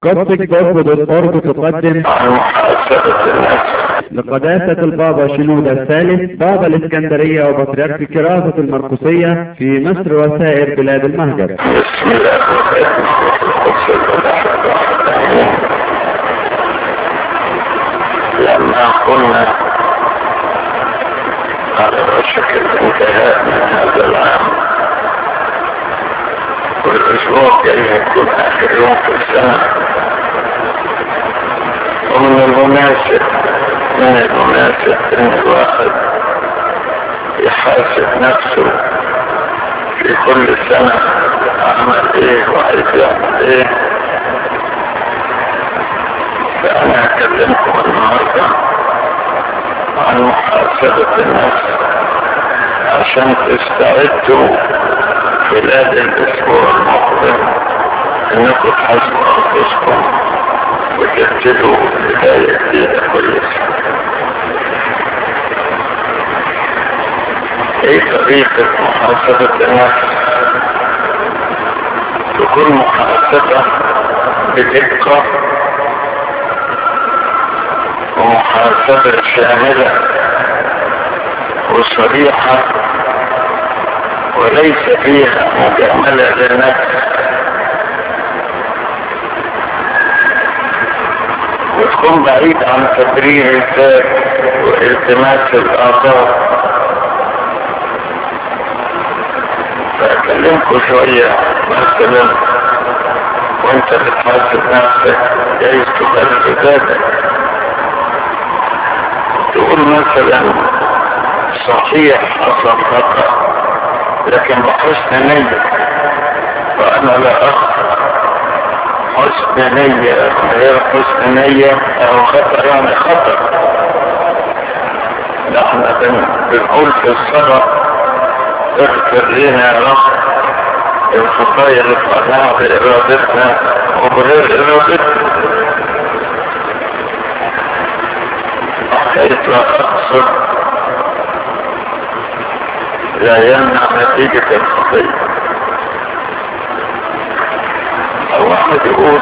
قصة جذب الأرض تقدم عن محاسبة النفس لقداسة البابا شنودة الثالث بابا الإسكندرية وبطريرك كراسة المرقسية في مصر وسائر بلاد المهجر بسم الله الرحمن الرحيم لما كنا على وشك الانتهاء من هذا العام والأسبوع الجاي يكون آخر يوم في السنة ومن المناسب من المناسب أن الواحد يحاسب نفسه في كل سنة عمل ايه وعايز يعمل ايه فأنا أكلمكم النهاردة عن محاسبة النفس عشان تستعدوا خلال الأسبوع المقبل إنكم تحاسبوا أنفسكم وتبتدوا بداية جديدة كويسة. ايه طريقة محاسبة النفس؟ تكون محاسبة بدقة ومحاسبة شاملة وصريحة وليس فيها مجاملة للنفس وتكون بعيد عن تبرير الذات والتماس الآثار فأكلمكم شوية مثلا وانت بتحاسب نفسك جايز تبرر ذاتك تقول مثلا صحيح حصل خطأ لكن بحسن نية وأنا لا أخطأ حسن نية غير حسن نية أو خطأ يعني خطأ نحن بنقول في الصلاة اغفر لنا يا رب الخطايا اللي فعلناها بإرادتنا وبغير إرادتنا حيث لا أقصد لا يمنع نتيجة الخطية أو واحد يقول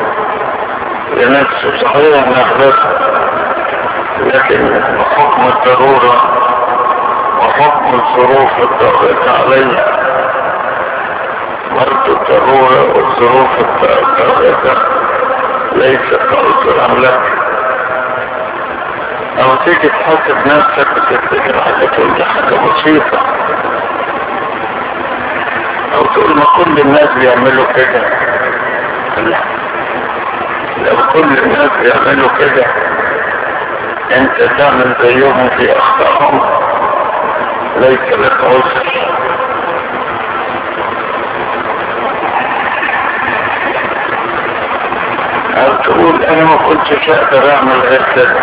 لنفسه صحيح نغلط لكن بحكم الضرورة وحكم الظروف الضاغطة علي برضو الضرورة والظروف الضاغطة ليست عذرا لك او تيجي تحاسب نفسك وتفتكر حاجة تقول دي حاجة بسيطة او تقول ما كل الناس بيعملوا كده لا لو كل الناس بيعملوا كده انت تعمل زيهم في اخطائهم ليس لك عذر او تقول انا ما كنتش اقدر اعمل غير كده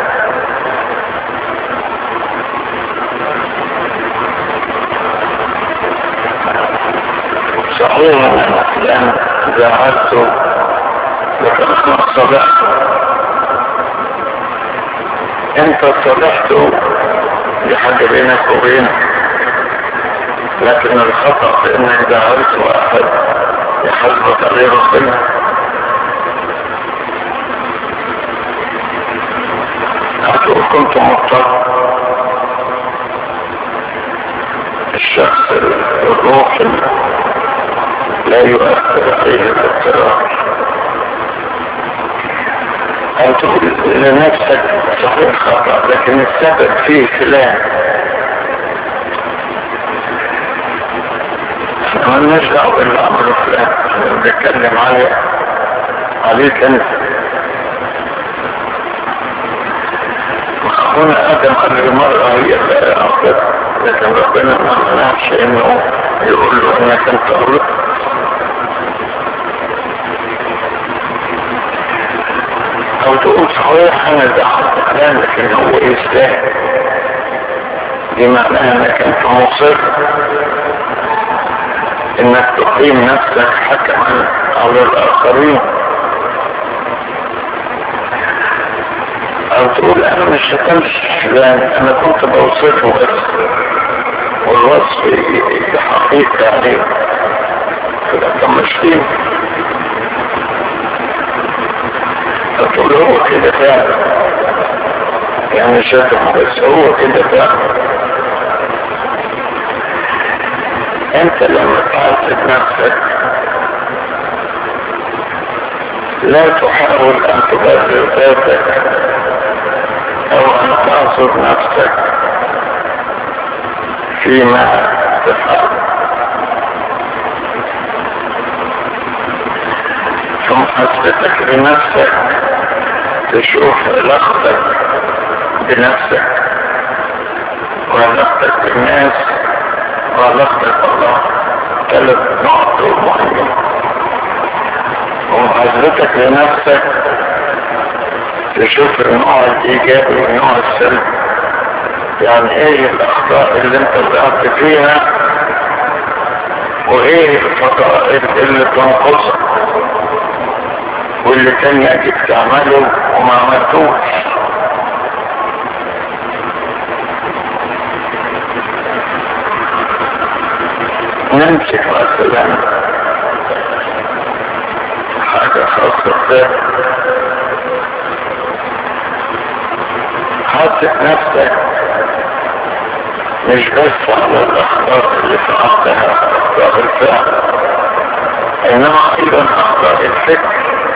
صحيح انا احيانا زعلته لكن انا صلحته انت صلحته دي حاجة بينك وبينه لكن الخطأ في انك زعلت واحد يحاسبك عليه ربنا هتقول كنت مضطر الشخص الروح لا يؤثر عليه الاضطرار أن تقول لنفسك صحيح خطأ لكن السبب فيه فلان احنا مالناش دعوة باللي عمله فلان بنتكلم عليه عليك انت هنا ادم قال المرأة هي اللي اعطت لكن ربنا ما منعش انه يقول له انك انت غلط او تقول صحيح انا زعلت كلام لكن هو يستاهل دي معناها انك انت مصر انك تقيم نفسك حكما على الاخرين او تقول انا مش شتمش فلان انا كنت بوصفه بس والوصف بحقيقة عليه فده مش فيه فتقول هو كده فعلا يعني شتم بس هو كده فعلا انت لما تحاسب نفسك لا تحاول ان تبرر ذاتك او ان تعصر نفسك فيما تفعل في محاسبتك لنفسك تشوف علاقتك بنفسك وعلاقتك بالناس وعلاقتك بالله ثلاث نقط مهمة ومحاسبتك لنفسك تشوف النوع الايجابي والنوع السلبي يعني ايه الاخطاء اللي انت وقعت فيها وايه الفضائل اللي تنقصك واللي كان يجب تعمله وما عملتوش نمسك مثلا حاجة خاصة بذات حاسب نفسك مش بس على الأخطاء اللي فعلتها أخطاء الفعل إنما أيضا أخطاء الفكر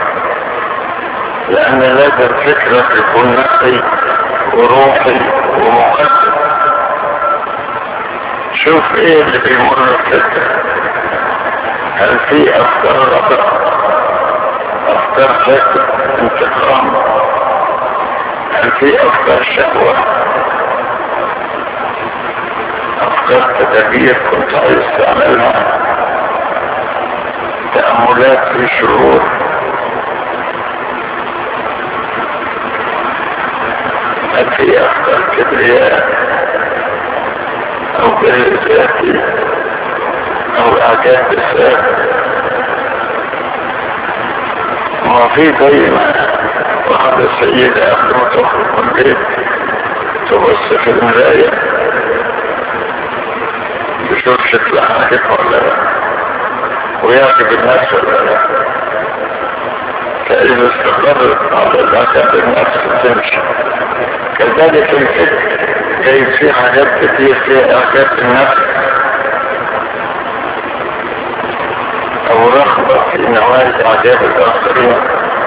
لأن لازم فكرك يكون نقي وروحي ومقدس شوف ايه اللي بيمر فكرك هل في افكار غضب افكار حسد انتقام هل في افكار شهوة افكار تدابير كنت عايز تعملها تأملات في شرور هل في افكار كبرياء او كريم ذاتي او اعجاب بالذات هو في زي ما واحدة السيدة قبل ما تخرج من البيت تبص في المراية تشوف شكلها عاجبها ولا لا ويعجب الناس ولا لا فإذا استقرت على العجب النفس تمشي كذلك الفكر جايز في حاجات كتير فيها اعجاب النفس او رغبة في نوال اعجاب الاخرين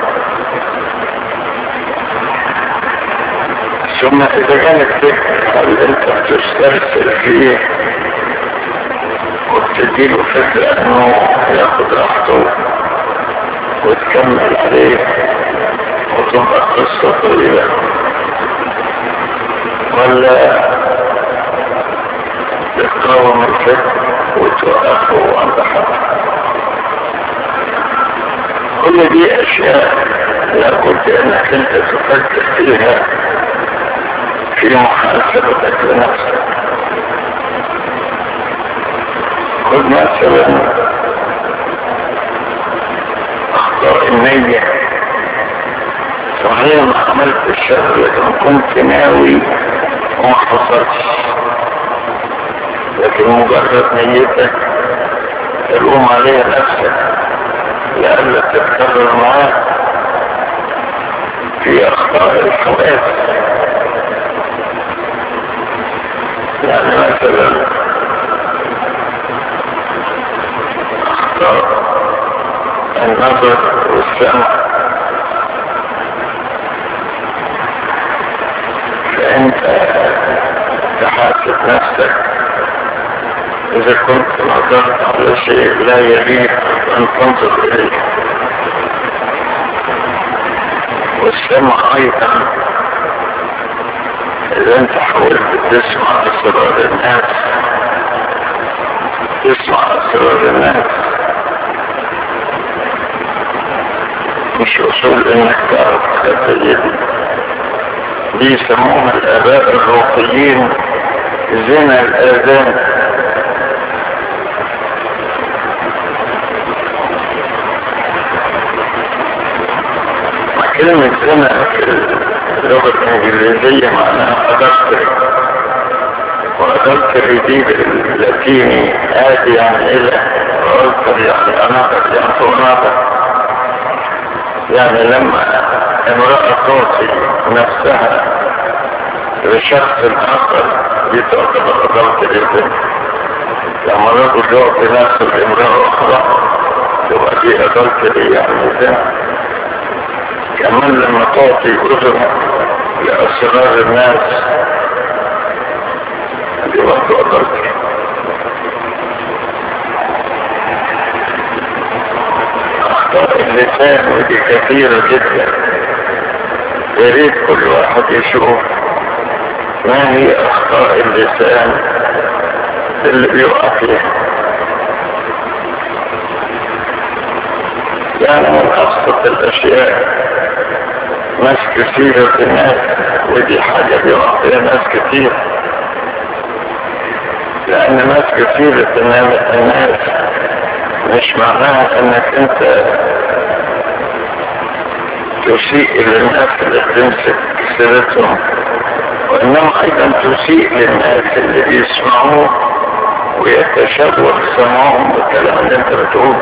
ثم اذا كان الفكر هل انت بتسترسل فيه وبتديله فكرة انه ياخد راحته وتكمل عليه وتبقى قصة طويلة ولا تقاوم الفكر وتوقفه عند حد كل دي اشياء لابد انك انت تفكر فيها في محاسبتك لنفسك خذ مثلا اخطاء النية صحيح ما عملت الشر لكن كنت ناوي وما حصلش لكن مجرد نيتك تلوم عليها نفسك لألا تتكرر معاك في أخطاء الحواس يعني مثلا أخطاء النظر والسمع فأنت تحاسب نفسك إذا كنت نظرت على شيء لا يليق أن تنظر إليه والسمع أيضا إذا أنت حاولت تسمع أسرار الناس تسمع أسرار الناس مش أصول إنك تعرف تخيل دي يسموها الآباء الروحيين زنا الآذان كلمة زنا في اللغة الإنجليزية معناها أدلتري وأدلتري دي باللاتيني آدي يعني إلى وألتر يعني أناطر يعني فوق يعني لما امرأة تعطي نفسها لشخص آخر دي تعتبر غلط جدا لما رجل يعطي نفسه لامرأة أخرى تبقى دي غلط يعني ده كمان لما تعطي أذن لأسرار الناس دي برضه غلط أخطاء اللسان ودي كثيرة جدا يا ريت كل واحد يشوف ما هي أخطاء اللسان اللي بيقع فيها يعني من أبسط الأشياء ناس كثيرة الناس ودي حاجة بيقع فيها ناس كثير لأن ناس كثيرة الناس مش معناها انك انت تسيء للناس اللي بتمسك سيرتهم وانما ايضا تسيء للناس اللي بيسمعوه ويتشوق سمعهم بالكلام اللي انت بتقوله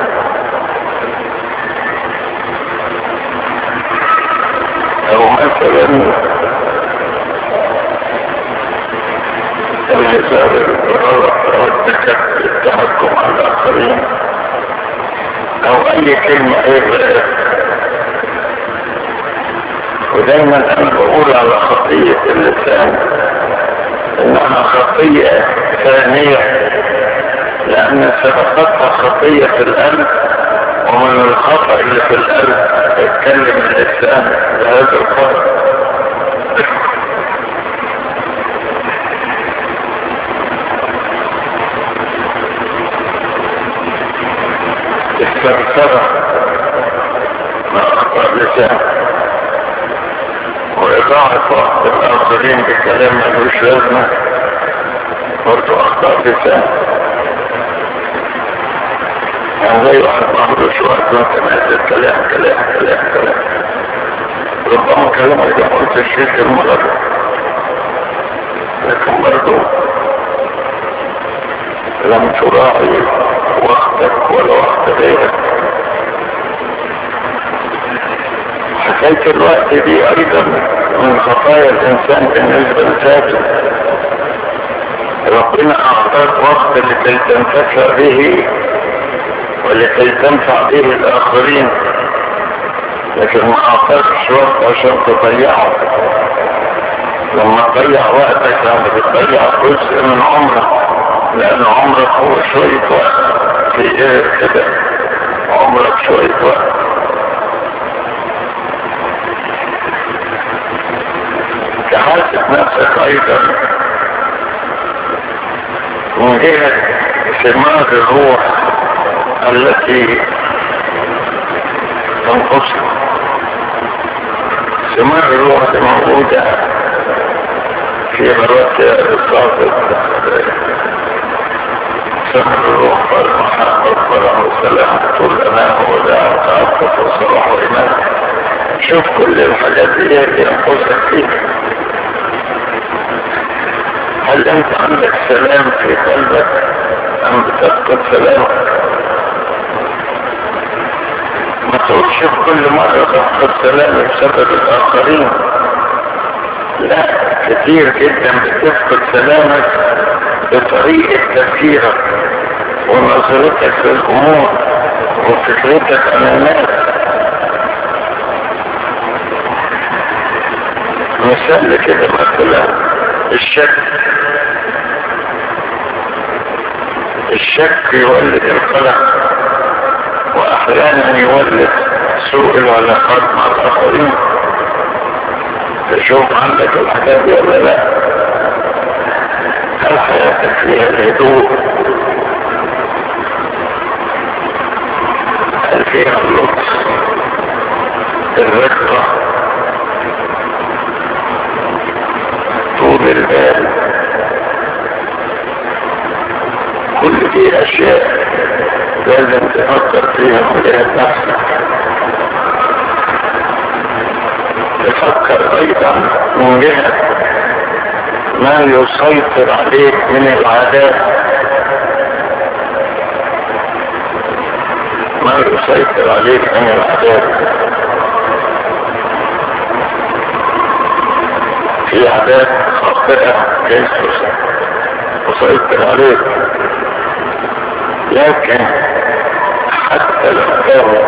او مثلا الهزار الغلط او التحكم على الاخرين او اي كلمة غير ودايما انا بقول على خطية اللسان انها خطية ثانية لان سبقتها خطية في القلب ومن الخطأ اللي في القلب يتكلم اللسان بهذا الخطأ الثرثرة ما أخطأ لسان وإضاعة وقت الآخرين بكلام ملوش لازمة برضو أخطأ لسان يعني زي واحد ما عملوش وقت وانت مهدد كلام كلام كلام كلام ربما كلامك ده قلت الشيء المرض لكن برضو لم تراعي وقتك ولا وقت غيرك حكاية الوقت دي ايضا من خطايا الانسان بالنسبة لذاته ربنا اعطاك وقت لكي تنتفع به ولكي تنفع به الاخرين لكن ما اعطاكش وقت عشان تضيعه لما تضيع وقتك يعني بتضيع جزء من عمرك لان عمرك هو شوية وقت في ايه كده عمرك شوية وقت تحاسب نفسك ايضا من جهة ثمار الروح التي تنقصك ثمار الروح موجودة في مرات الصادق سمر الروح والمحبة والفرح والسلام طول أمان وداع وتعطف وصلاح وإيمان شوف كل الحاجات دي اللي ينقصك فيها هل أنت عندك سلام في قلبك أم بتفقد سلامك ما تقولش في كل مرة تفقد سلامي بسبب الآخرين لا كتير جدا بتفقد سلامك بطريقة تفكيرك ونظرتك للأمور وفكرتك عن الناس مثال كده مثلا الشك الشك يولد القلق واحيانا يولد سوء العلاقات مع الاخرين تشوف عندك الحاجات دي ولا لا هل حياتك فيها الهدوء هل فيها اللطف الرقة طول البال كل دي اشياء لازم تفكر فيها مجال نفسك تفكر ايضا من جهة ما يسيطر عليك من العادات ما يسيطر عليك من العادات في عادات خاطئة جايز وسيطر عليك لكن حتى لو كانوا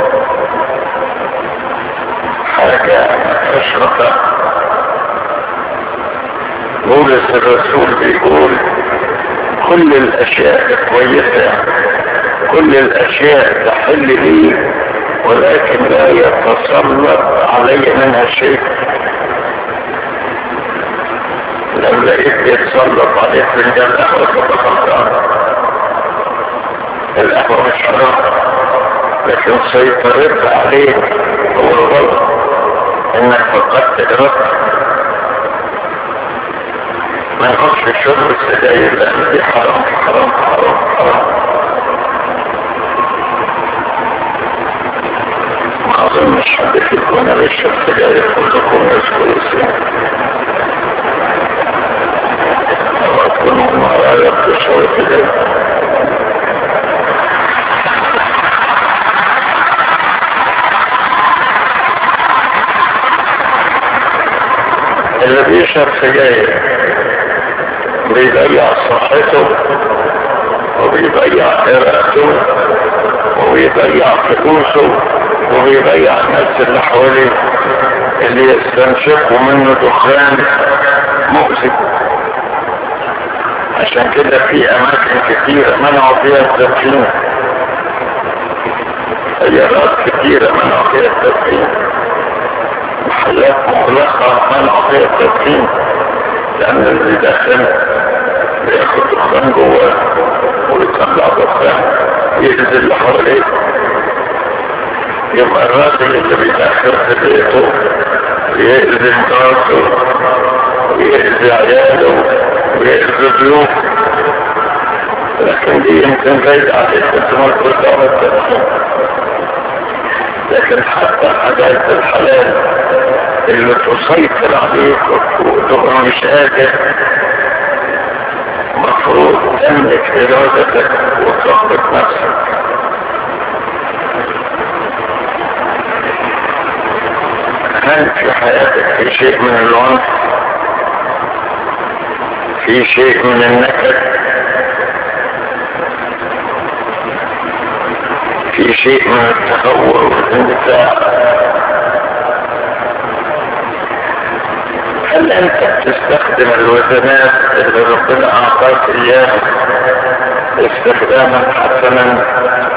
حاجة أشرفة بولس الرسول بيقول كل الأشياء كويسة كل الأشياء تحل لي ولكن لا يتسلط علي منها شيء لو لقيت يتسلط عليك فنجان قهوة تبقى خلطان القهوة مش حرام لكن سيطرت عليك هو الغلط انك فقدت ارادتك ما يخش في شرب السجاير لان دي حرام حرام حرام حرام ما اظنش حد فيكم انا بشرب سجاير كلكم ناس كويسين او تكونوا معايا بتشرب سجاير اللي بيشرب سجاير بيضيع صحته وبيضيع قراءته وبيضيع فلوسه وبيضيع الناس اللي حواليه اللي يستنشقوا منه دخان مؤذي عشان كده في اماكن كثيرة منعوا فيها التدخين سيارات كثيرة منعوا فيها التدخين محلات مغلقة منعوا فيها التدخين لأن اللي داخل بياخد دخان جواه ويطلع دخان يجزي اللي حواليه يبقى الراجل اللي بيدخل في بيته ويأذي مراته ويأذي عياله ويأذي ضيوفه لكن دي يمكن بعيد عليك انت ما تقول التدخين لكن حتى حاجات الحلال اللي تسيطر عليك وتبقى مش قادر مفروض تملك ارادتك وتضبط نفسك هل في حياتك في شيء من العنف في شيء من النكد في شيء من التهور والاندفاع هل انت بتستخدم الوزنات اللي ربنا اعطاك اياها استخداما حسنا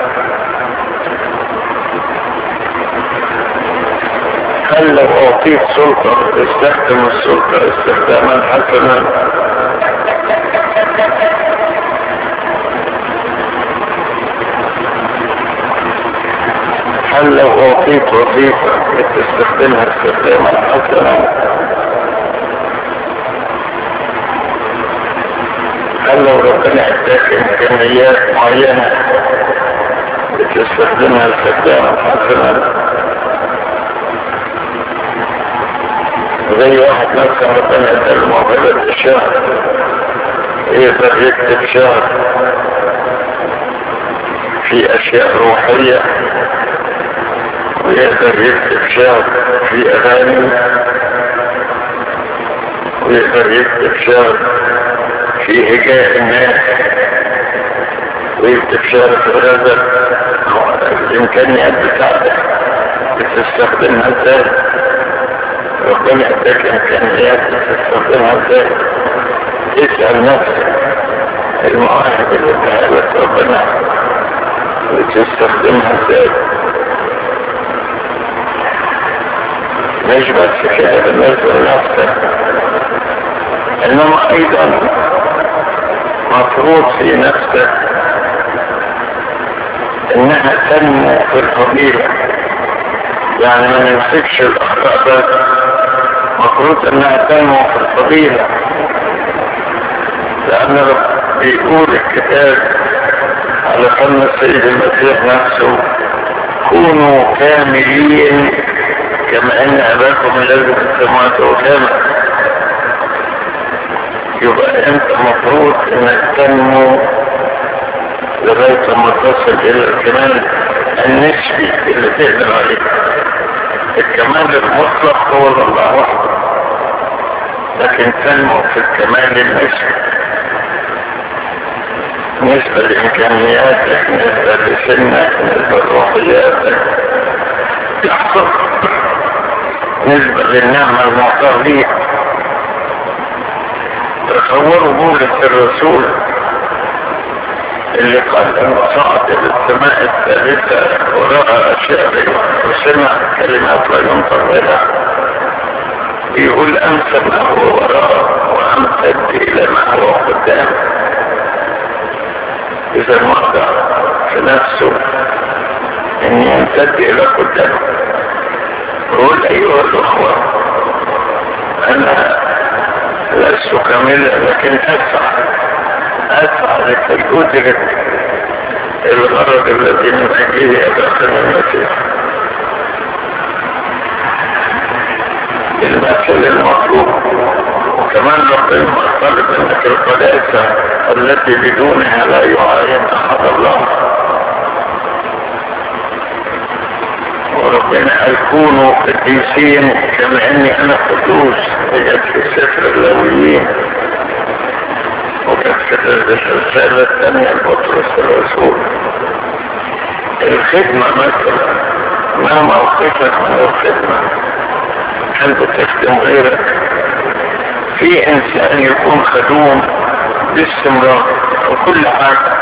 هل لو اعطيت سلطة تستخدم السلطة استخداما حسنا هل لو اعطيت وظيفة بتستخدمها استخداما حسنا هل لو ربنا اداك امكانيات معينة بتستخدمها استخداما حسنا زي واحد مثلا ربنا اداله موهبة الشعر يقدر يكتب شعر في اشياء روحية ويقدر يكتب شعر في اغاني ويقدر يكتب شعر في هجاء الناس ويكتب شعر في الغزل الامكانيات بتاعتك بتستخدمها ازاي ربنا اداك امكانيات بتستخدمها ازاي اسأل نفسك المواهب اللي اداها لك ربنا بتستخدمها ازاي مش بس كده بالنسبة لنفسك انما ايضا مفروض في نفسك انها تنمو في الفضيلة يعني ما نمسكش الاخطاء بس مفروض انها تنمو في الفضيلة لان بيقول الكتاب على فن السيد المسيح نفسه كونوا كاملين كما ان اباكم الذي في السماوات هو كامل يبقى انت مفروض انك تنمو لغاية ما تصل الى الكمال النسبي اللي تقدر عليه الكمال المطلق هو الله وحده لكن تنمو في الكمال النسبي نسبة لإمكانياتك نسبة لسنك نسبة لروحياتك يحصل نسبة للنعمة المعطاة ليك تصوروا بولس الرسول اللي قال انه صعد الى السماء الثالثة ورأى اشياء وسمع كلمات لا ينطق لها يقول انسى ما هو وراء وامتد الى ما هو قدام اذا وضع في نفسه ان يمتد الى قدام يقول ايها الاخوة انا لست كاملا لكن اسعى اسعى لكي ادرك الغرض الذي من اجله ادخل المسيح المثل المطلوب وكمان ربنا طلب منك القداسة التي بدونها لا يعاين احد الله وربنا قال كونوا قديسين كما اني انا قدوس هي في سفر اللاويين وكانت في الرسالة الثانية لبطرس الرسول الخدمة مثلا ما موقفك من الخدمة هل بتخدم غيرك في انسان يكون خدوم باستمرار وكل حاجة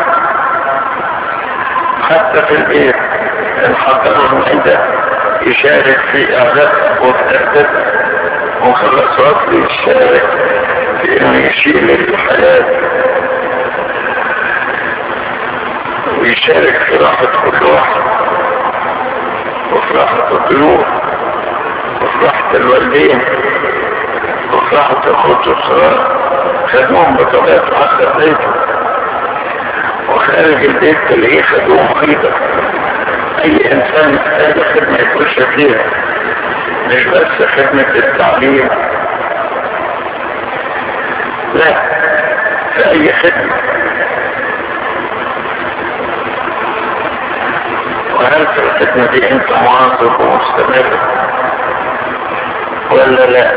حتى في البيت الحضر المعدة يشارك في اعداد وتأدب وخلصات يشارك في انه يشيل الحياة ويشارك في راحة كل واحد وفي راحة الضيوف وفي راحة الوالدين وفي راحة اخوته الصغار خدوم بطبيعة حتى بيته وخارج البيت تلاقيه خدوم ايضا اي انسان محتاج خدمة يخش فيها مش بس خدمة التعليم لا في اي خدمة وهل في الخدمة دي انت مواظب ومستمر ولا لا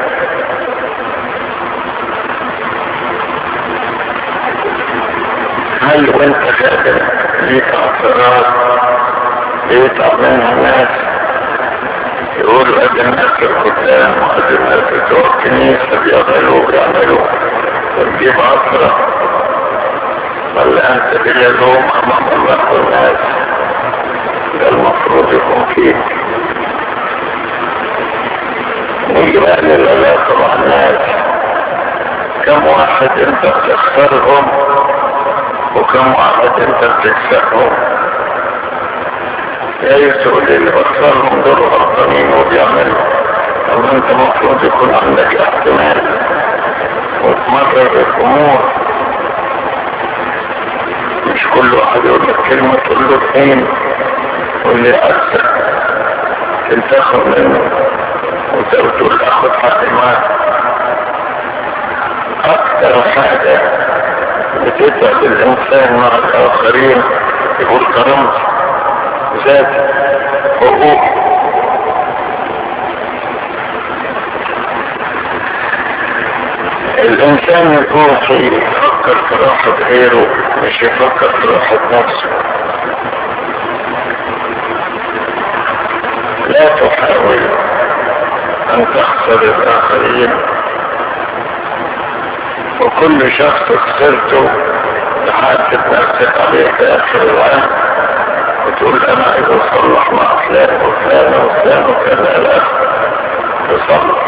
هل وانت خادم ليك اعتراض بيتعب منها ناس يقولوا ادي الناس القدام وادي الناس بتوع الكنيسة بيعملوا بيعملوا وتجيب عصرة ولا انت بلازوم امام الله والناس ده المفروض يكون فيك نيجي بقى للعلاقة مع الناس كم واحد انت بتختارهم وكم واحد انت بتكسبهم يا يسوع اللي بختارهم دول غلطانين وبيعملوا طب انت المفروض يكون عندك احتمال وتمرر الامور مش كل واحد يقول لك كلمة تقول له اثنين واللي اكثر تنتخب منه وتقول اخد حقي معاك اكثر حاجة بتتعب الانسان مع الاخرين يقول كرمتي ذاتي حقوق الانسان يكون يفكر في راحة غيره مش يفكر في راحة نفسه لا تحاول ان تخسر الاخرين وكل شخص خسرته تحاسب نفسك عليه في اخر العام وتقول انا عايز اصلح مع فلان وفلان وفلان وكذا الى تصلح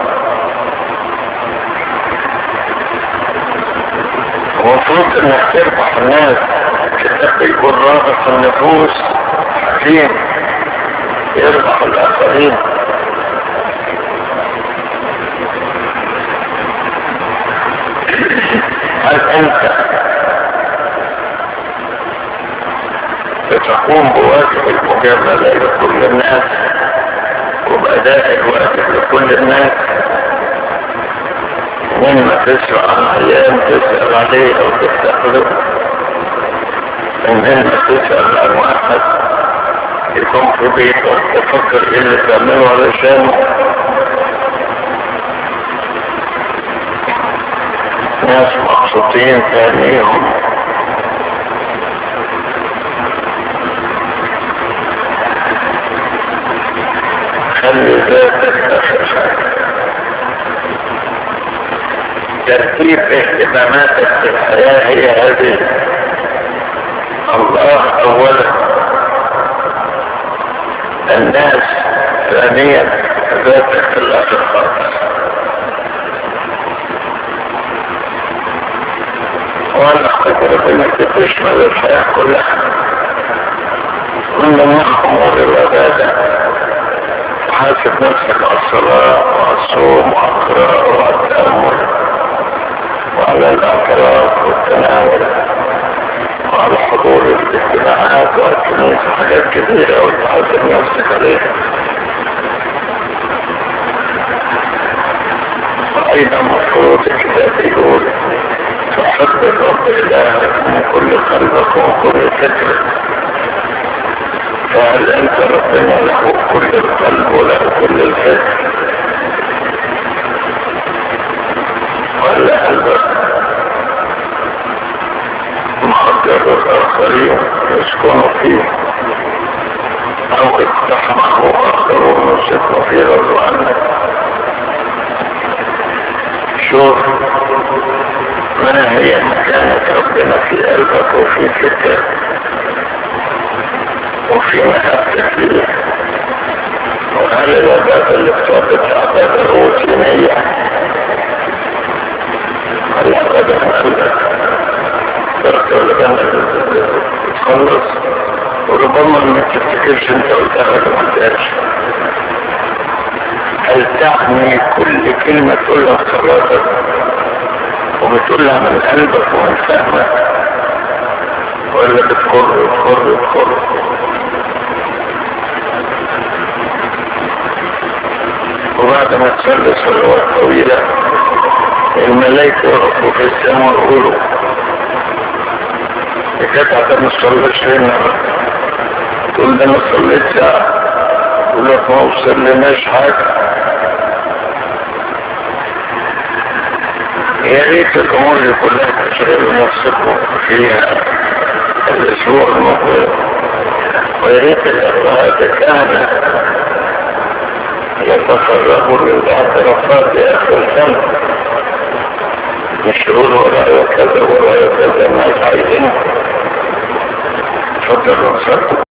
المفروض انك تربح الناس كتاب يكون رابط النفوس حكيم يربح الاخرين هل انت تقوم بواجب المجاملة لكل الناس وبأداء الواجب لكل الناس مما تسأل عن عيان تسأل عليه أو تستخدم مما تسأل عن واحد يكون في بيته تفكر ايه اللي تعمله علشان مين ثانيهم خلي ذاتك اخر حاجة ترتيب اهتماماتك في الحياة هي هذه الله اولا الناس ثانيا ذاتك في الاخر خالص وانا اعتقد انك تشمل الحياة كلها من امور العبادة حاسب نفسك على الصلاة وعلى الصوم وعلى القراءة وعلى التأمل وعلى الاعتراف والتناول وعلى حضور الاجتماعات والكنيسة حاجات كثيرة وتحاسب نفسك عليها وأيضا مفروض الكتاب يقول تحب الرب إلهك من كل قلبك ومن كل فكرك فهل أنت ربنا له كل القلب وله كل الفكر ولا قلبك مخدر الآخرين يسكنوا فيه أو اقتحمه آخرون يسكنوا فيه رضوا عنك شوف ما هي مكانة ربنا في قلبك وفي فكرك وفي محبتك ليه وهل العبادة اللي بتعبد عبادة روتينية ولا عبادة من قلبك ترك الجنة تخلص وربما ما تفتكرش انت قلتها ولا ما قلتهاش هل تعني كل كلمة تقولها في صلاتك وبتقولها من قلبك ومن فهمك ولا بتخر بتخر بتخر وبعد ما تصلي صلوات طويلة الملائكة يقفوا في السماء ويقولوا القطعة ما صليتش هنا تقول ده انا صليت ساعة يقول لك ما وصلناش حاجة يا ريت الامور دي كلها تشغلوا نفسكم فيها الاسبوع المقبل ويا ريت الابهات الكهنة يتفرغوا للاعترافات لاخر السنة مش يقولوا ورايا كذا ورايا كذا الناس عايزين تفضل وصلت